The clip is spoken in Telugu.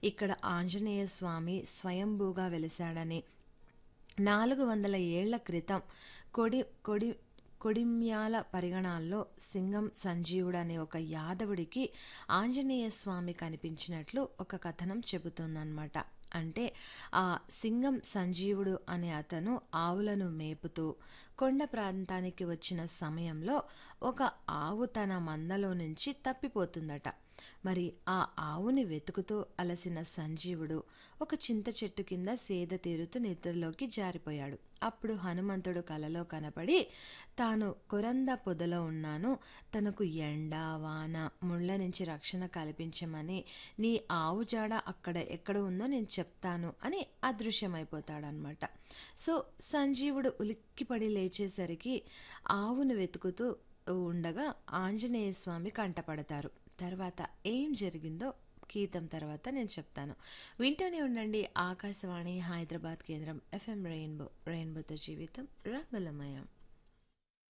ఇక్కడ ఆంజనేయ స్వామి స్వయంభూగా వెలిశాడని నాలుగు వందల ఏళ్ల క్రితం కొడి కొడి కొడిమ్యాల పరిగణాల్లో సింగం సంజీవుడు అనే ఒక యాదవుడికి ఆంజనేయ స్వామి కనిపించినట్లు ఒక కథనం చెబుతుందన్నమాట అంటే ఆ సింగం సంజీవుడు అనే అతను ఆవులను మేపుతూ కొండ ప్రాంతానికి వచ్చిన సమయంలో ఒక ఆవు తన మందలో నుంచి తప్పిపోతుందట మరి ఆ ఆవుని వెతుకుతూ అలసిన సంజీవుడు ఒక చింత చెట్టు కింద సేద తీరుతూ నిద్రలోకి జారిపోయాడు అప్పుడు హనుమంతుడు కలలో కనపడి తాను కొరంద పొదలో ఉన్నాను తనకు ఎండ వాన ముళ్ళ నుంచి రక్షణ కల్పించమని నీ ఆవు జాడ అక్కడ ఎక్కడ ఉందో నేను చెప్తాను అని అదృశ్యమైపోతాడనమాట సో సంజీవుడు ఉలిక్కిపడి లేచేసరికి ఆవును వెతుకుతూ ఉండగా ఆంజనేయ స్వామి కంటపడతారు తర్వాత ఏం జరిగిందో గీతం తర్వాత నేను చెప్తాను వింటూనే ఉండండి ఆకాశవాణి హైదరాబాద్ కేంద్రం ఎఫ్ఎం రెయిన్బో రెయిన్బోతో జీవితం రంగులమయం